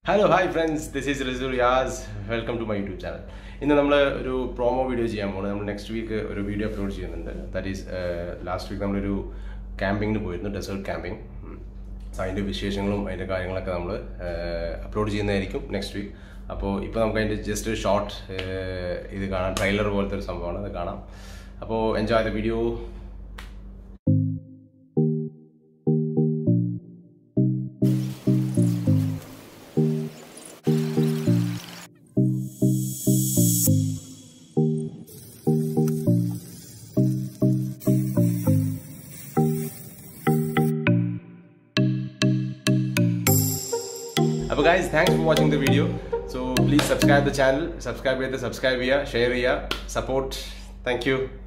hello hi friends this is Rizu Riyaz welcome to my YouTube channel ഇന്ന് നമ്മൾ ഒരു promo video ചെയ്യാൻ പോകുന്നത് നമ്മൾ നെക്സ്റ്റ് വീക്ക് ഒരു വീഡിയോ അപ്ലോഡ് ചെയ്യുന്നുണ്ട് ദാറ്റ് ഈസ് ലാസ്റ്റ് വീക്ക് നമ്മളൊരു ക്യാമ്പിങ്ങിന് പോയിരുന്നു ഡെസേർട്ട് ക്യാമ്പിങ് അതിൻ്റെ വിശേഷങ്ങളും അതിൻ്റെ കാര്യങ്ങളൊക്കെ നമ്മൾ അപ്ലോഡ് ചെയ്യുന്നതായിരിക്കും നെക്സ്റ്റ് വീക്ക് അപ്പോൾ ഇപ്പോൾ നമുക്ക് അതിൻ്റെ ജസ്റ്റ് ഒരു ഷോർട്ട് ഇത് കാണാം ട്രെയിലർ പോലത്തെ ഒരു സംഭവമാണ് അത് കാണാം അപ്പോൾ എൻജോയ് ദ വീഡിയോ അപ്പോൾ guys thanks for watching the video so please subscribe the channel subscribe ചെയ്ത് സബ്സ്ക്രൈബ് ചെയ്യുക ഷെയർ ചെയ്യുക സപ്പോർട്ട് താങ്ക് യു